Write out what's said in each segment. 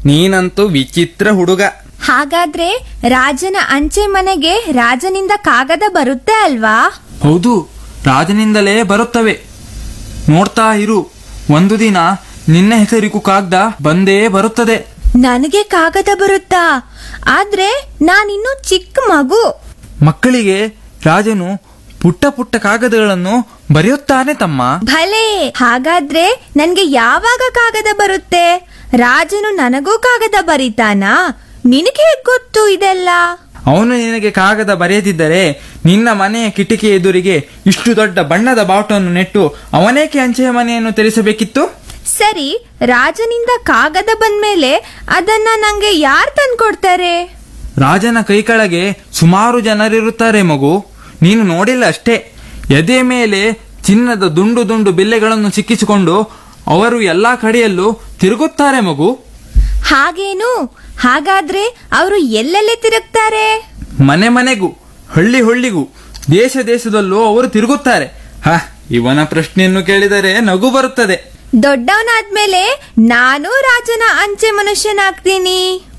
ನೀನಂತೂ ವಿಚಿತ್ರ ಹುಡುಗ ಹಾಗಾದ್ರೆ ರಾಜನ ಅಂಚೆ ಮನೆಗೆ ರಾಜನಿಂದ ಕಾಗದ ಬರುತ್ತೆ ಅಲ್ವಾ ಹೌದು ರಾಜನಿಂದಲೇ ಬರುತ್ತವೆ ನೋಡ್ತಾ ಇರು ಒಂದು ದಿನ ನಿನ್ನ ಹೆಸರಿಗೂ ಕಾಗ್ದ ಬಂದೇ ಬರುತ್ತದೆ ನನಗೆ ಕಾಗದ ಬರುತ್ತಾ ಆದ್ರೆ ನಾನಿನ್ನು ಚಿಕ್ಕ ಮಗು ಮಕ್ಕಳಿಗೆ ರಾಜನು ಪುಟ್ಟ ಪುಟ್ಟ ಕಾಗದಗಳನ್ನು ಬರೆಯುತ್ತಾನೆ ತಮ್ಮ ಭಲೆ ಹಾಗಾದ್ರೆ ನನ್ಗೆ ಯಾವಾಗ ಕಾಗದ ಬರುತ್ತೆ ರಾಜನು ನನಗೂ ಕಾಗದ ಬರೀತಾನಾ ನಿನಗೆ ಹೇಗ್ ಗೊತ್ತು ಇದೆಲ್ಲ ಅವನು ನಿನಗೆ ಕಾಗದ ಬರೆಯದಿದ್ದರೆ ನಿನ್ನ ಮನೆಯ ಕಿಟಕಿ ಎದುರಿಗೆ ಇಷ್ಟು ದೊಡ್ಡ ಬಣ್ಣದ ಬಾವುಟವನ್ನು ನೆಟ್ಟು ಅವನೇಕೆ ಅಂಚೆಯ ಮನೆಯನ್ನು ತೆರೆಸಬೇಕಿತ್ತು ಸರಿ ರಾಜನಿಂದ ಕಾಗದ ಬಂದ್ಮೇಲೆ ಅದನ್ನ ನಂಗೆ ಯಾರ್ ತಂದ್ಕೊಡ್ತಾರೆ ರಾಜನ ಕೈ ಕೆಳಗೆ ಸುಮಾರು ಜನರಿರುತ್ತಾರೆ ಮಗು ನೀನು ನೋಡಿಲ್ಲ ಅಷ್ಟೇ ಎದೆ ಮೇಲೆ ಚಿನ್ನದ ದುಂಡು ದುಂಡು ಬಿಲ್ಲೆಗಳನ್ನು ಸಿಕ್ಕಿಸಿಕೊಂಡು ಅವರು ಎಲ್ಲಾ ಕಡೆಯಲ್ಲೂ ತಿರುಗುತ್ತಾರೆ ಮಗು ಹಾಗೇನು ಹಾಗಾದ್ರೆ ಅವರು ಎಲ್ಲೆಲ್ಲಿ ತಿರುಗ್ತಾರೆ ಮನೆ ಮನೆಗೂ ಹಳ್ಳಿ ಹಳ್ಳಿಗೂ ದೇಶ ದೇಶದಲ್ಲೂ ಅವರು ತಿರುಗುತ್ತಾರೆ ಹ ಇವನ ಪ್ರಶ್ನೆಯನ್ನು ಕೇಳಿದರೆ ನಗು ಬರುತ್ತದೆ ದೊಡ್ಡವನಾದ್ಮೇಲೆ ನಾನು ರಾಜನ ಅಂಚೆ ಮನುಷ್ಯನಾಗ್ತೀನಿ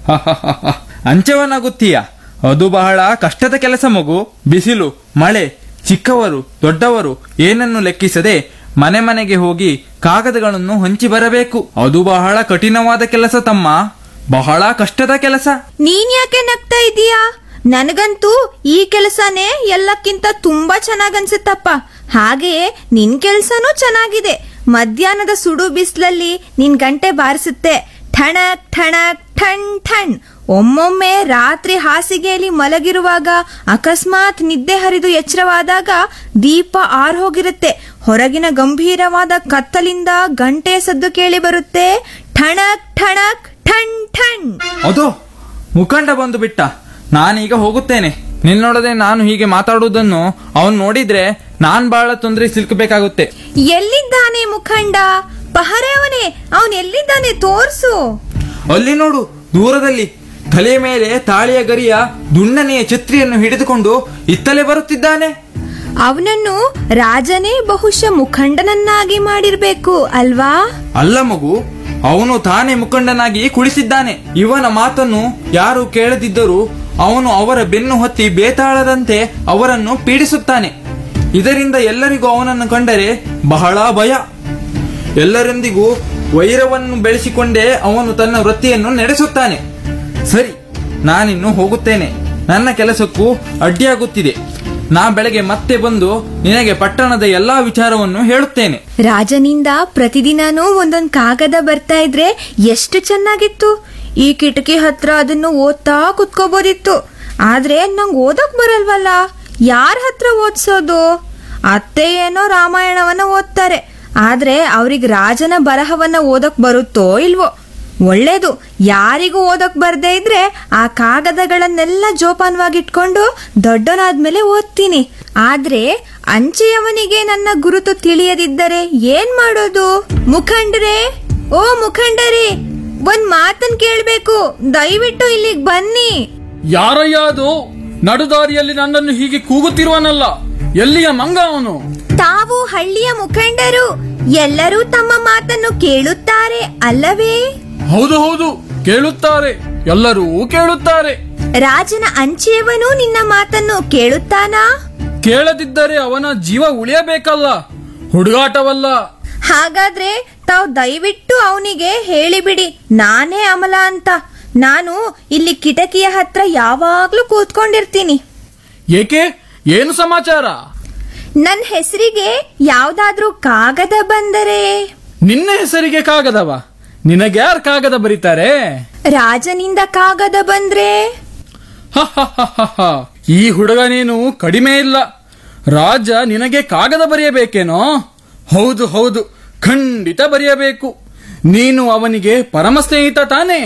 ಅಂಚವನಾಗುತ್ತೀಯ ಅದು ಬಹಳ ಕಷ್ಟದ ಕೆಲಸ ಮಗು ಬಿಸಿಲು ಮಳೆ ಚಿಕ್ಕವರು ದೊಡ್ಡವರು ಏನನ್ನು ಲೆಕ್ಕಿಸದೆ ಮನೆ ಮನೆಗೆ ಹೋಗಿ ಕಾಗದಗಳನ್ನು ಹಂಚಿ ಬರಬೇಕು ಅದು ಬಹಳ ಕಠಿಣವಾದ ಕೆಲಸ ತಮ್ಮ ಬಹಳ ಕಷ್ಟದ ಕೆಲಸ ನೀನ್ ಯಾಕೆ ನಗ್ತಾ ಇದೀಯಾ ನನಗಂತೂ ಈ ಕೆಲಸನೇ ಎಲ್ಲಕ್ಕಿಂತ ತುಂಬಾ ಚೆನ್ನಾಗನ್ಸುತ್ತಪ್ಪ ಹಾಗೆಯೇ ನಿನ್ ಕೆಲ್ಸನೂ ಚೆನ್ನಾಗಿದೆ ಮಧ್ಯಾಹ್ನದ ಸುಡು ಬಿಸಿಲಲ್ಲಿ ನಿನ್ ಗಂಟೆ ಬಾರಿಸುತ್ತೆ ಠಣಕ್ ಠಣಕ್ ಠಣ್ ಠಣ್ ಒಮ್ಮೊಮ್ಮೆ ರಾತ್ರಿ ಹಾಸಿಗೆಯಲ್ಲಿ ಮಲಗಿರುವಾಗ ಅಕಸ್ಮಾತ್ ನಿದ್ದೆ ಹರಿದು ಎಚ್ಚರವಾದಾಗ ದೀಪ ಆರ್ ಹೋಗಿರುತ್ತೆ ಹೊರಗಿನ ಗಂಭೀರವಾದ ಕತ್ತಲಿಂದ ಗಂಟೆ ಸದ್ದು ಕೇಳಿ ಬರುತ್ತೆ ಠಣಕ್ ಠಣಕ್ ಠಣ್ ಠಣ್ ಅದೋ ಮುಖಂಡ ಬಂದು ಬಿಟ್ಟ ನಾನೀಗ ಹೋಗುತ್ತೇನೆ ನಿನ್ನೊಡನೆ ನಾನು ಹೀಗೆ ಮಾತಾಡುವುದನ್ನು ಅವನು ನೋಡಿದ್ರೆ ನಾನ್ ಬಹಳ ತೊಂದರೆ ಸಿಲ್ಕಬೇಕಾಗುತ್ತೆ ಎಲ್ಲಿದ್ದಾನೆ ಮುಖಂಡ ಪಹರೆಯವನೇ ಅವನ್ ಎಲ್ಲಿದ್ದಾನೆ ತೋರ್ಸು ಅಲ್ಲಿ ನೋಡು ದೂರದಲ್ಲಿ ತಲೆಯ ಮೇಲೆ ತಾಳಿಯ ಗರಿಯ ದುಣ್ಣನೆಯ ಛತ್ರಿಯನ್ನು ಹಿಡಿದುಕೊಂಡು ಇತ್ತಲೇ ಬರುತ್ತಿದ್ದಾನೆ ಅವನನ್ನು ರಾಜನೇ ಬಹುಶಃ ಮುಖಂಡನನ್ನಾಗಿ ಮಾಡಿರ್ಬೇಕು ಅಲ್ವಾ ಅಲ್ಲ ಮಗು ಅವನು ತಾನೇ ಮುಖಂಡನಾಗಿ ಕುಳಿಸಿದ್ದಾನೆ ಇವನ ಮಾತನ್ನು ಯಾರು ಕೇಳದಿದ್ದರೂ ಅವನು ಅವರ ಬೆನ್ನು ಹೊತ್ತಿ ಬೇತಾಳದಂತೆ ಅವರನ್ನು ಪೀಡಿಸುತ್ತಾನೆ ಇದರಿಂದ ಎಲ್ಲರಿಗೂ ಅವನನ್ನು ಕಂಡರೆ ಬಹಳ ಭಯ ಎಲ್ಲರೊಂದಿಗೂ ವೈರವನ್ನು ಬೆಳೆಸಿಕೊಂಡೇ ಅವನು ತನ್ನ ವೃತ್ತಿಯನ್ನು ನಡೆಸುತ್ತಾನೆ ಸರಿ ನಾನಿನ್ನು ಹೋಗುತ್ತೇನೆ ನನ್ನ ಕೆಲಸಕ್ಕೂ ಅಡ್ಡಿಯಾಗುತ್ತಿದೆ ನಾ ಬೆಳಗ್ಗೆ ಮತ್ತೆ ಬಂದು ನಿನಗೆ ಪಟ್ಟಣದ ಎಲ್ಲಾ ವಿಚಾರವನ್ನು ಹೇಳುತ್ತೇನೆ ರಾಜನಿಂದ ಪ್ರತಿದಿನಾನೂ ಒಂದೊಂದ್ ಕಾಗದ ಬರ್ತಾ ಇದ್ರೆ ಎಷ್ಟು ಚೆನ್ನಾಗಿತ್ತು ಈ ಕಿಟಕಿ ಹತ್ರ ಅದನ್ನು ಓದ್ತಾ ಕುತ್ಕೋಬೋದಿತ್ತು ಆದ್ರೆ ನಂಗ್ ಓದಕ್ ಬರಲ್ವಲ್ಲ ಯಾರ ಹತ್ರ ಓದ್ಸೋದು ಅತ್ತೆ ಏನೋ ರಾಮಾಯಣವನ್ನ ಓದ್ತಾರೆ ಆದ್ರೆ ಅವ್ರಿಗೆ ರಾಜನ ಬರಹವನ್ನ ಓದಕ್ ಬರುತ್ತೋ ಇಲ್ವೋ ಒಳ್ಳೇದು ಯಾರಿಗೂ ಓದಕ್ ಬರ್ದೇ ಇದ್ರೆ ಆ ಕಾಗದಗಳನ್ನೆಲ್ಲ ಜೋಪಾನವಾಗಿಟ್ಕೊಂಡು ದೊಡ್ಡನಾದ್ಮೇಲೆ ಓದ್ತೀನಿ ಆದ್ರೆ ಅಂಚೆಯವನಿಗೆ ನನ್ನ ಗುರುತು ತಿಳಿಯದಿದ್ದರೆ ಏನ್ ಮಾಡೋದು ಮುಖಂಡರೇ ಓ ಮುಖಂಡರೇ ಒಂದ್ ಮಾತನ್ ಕೇಳ್ಬೇಕು ದಯವಿಟ್ಟು ಇಲ್ಲಿಗ್ ಬನ್ನಿ ಯಾರಯ್ಯ ಅದು ನಡುದಾರಿಯಲ್ಲಿ ನನ್ನನ್ನು ಹೀಗೆ ಕೂಗುತ್ತಿರುವನಲ್ಲ ಎಲ್ಲಿಯ ಮಂಗ ಅವನು ತಾವು ಹಳ್ಳಿಯ ಮುಖಂಡರು ಎಲ್ಲರೂ ತಮ್ಮ ಮಾತನ್ನು ಕೇಳುತ್ತಾರೆ ಅಲ್ಲವೇ ಹೌದು ಹೌದು ಕೇಳುತ್ತಾರೆ ಎಲ್ಲರೂ ಕೇಳುತ್ತಾರೆ ರಾಜನ ಅಂಚೆಯವನು ನಿನ್ನ ಮಾತನ್ನು ಕೇಳುತ್ತಾನಾ ಕೇಳದಿದ್ದರೆ ಅವನ ಜೀವ ಉಳಿಯಬೇಕಲ್ಲ ಹುಡುಗಾಟವಲ್ಲ ಹಾಗಾದ್ರೆ ತಾವು ದಯವಿಟ್ಟು ಅವನಿಗೆ ಹೇಳಿಬಿಡಿ ನಾನೇ ಅಮಲ ಅಂತ ನಾನು ಇಲ್ಲಿ ಕಿಟಕಿಯ ಹತ್ರ ಯಾವಾಗ್ಲೂ ಕೂತ್ಕೊಂಡಿರ್ತೀನಿ ಏಕೆ ಏನು ಸಮಾಚಾರ ನನ್ನ ಹೆಸರಿಗೆ ಯಾವ್ದಾದ್ರೂ ಕಾಗದ ಬಂದರೆ ನಿನ್ನ ಹೆಸರಿಗೆ ಕಾಗದವ ನಿನಗ್ಯಾರ ಕಾಗದ ಬರೀತಾರೆ ರಾಜನಿಂದ ಕಾಗದ ಬಂದ್ರೆ ಹ, ಹ, ಹ, ಹ, ಹ. ಈ ಹುಡುಗನೇನು ಕಡಿಮೆ ಇಲ್ಲ ರಾಜ ನಿನಗೆ ಕಾಗದ ಬರೆಯಬೇಕೇನೋ ಹೌದು ಹೌದು ಖಂಡಿತ ಬರೆಯಬೇಕು ನೀನು ಅವನಿಗೆ ಪರಮ ಸ್ನೇಹಿತ ತಾನೇ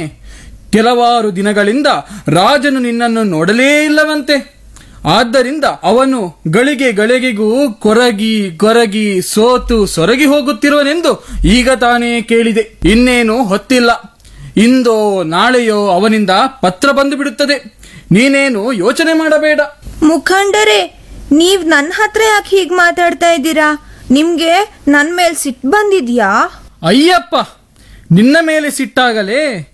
ಕೆಲವಾರು ದಿನಗಳಿಂದ ರಾಜನು ನಿನ್ನನ್ನು ನೋಡಲೇ ಇಲ್ಲವಂತೆ ಆದ್ದರಿಂದ ಅವನು ಗಳಿಗೆ ಗಳಿಗೆಗೂ ಕೊರಗಿ ಕೊರಗಿ ಸೋತು ಸೊರಗಿ ಹೋಗುತ್ತಿರುವನೆಂದು ಈಗ ತಾನೇ ಕೇಳಿದೆ ಇನ್ನೇನು ಹೊತ್ತಿಲ್ಲ ಇಂದೋ ನಾಳೆಯೋ ಅವನಿಂದ ಪತ್ರ ಬಂದು ಬಿಡುತ್ತದೆ ನೀನೇನು ಯೋಚನೆ ಮಾಡಬೇಡ ಮುಖಂಡರೇ ನೀವ್ ನನ್ನ ಹತ್ರ ಯಾಕೆ ಹೀಗ್ ಮಾತಾಡ್ತಾ ಇದ್ದೀರಾ ನಿಮ್ಗೆ ನನ್ ಮೇಲ್ ಸಿಟ್ ಬಂದಿದ್ಯಾ ಅಯ್ಯಪ್ಪ ನಿನ್ನ ಮೇಲೆ ಸಿಟ್ಟಾಗಲೇ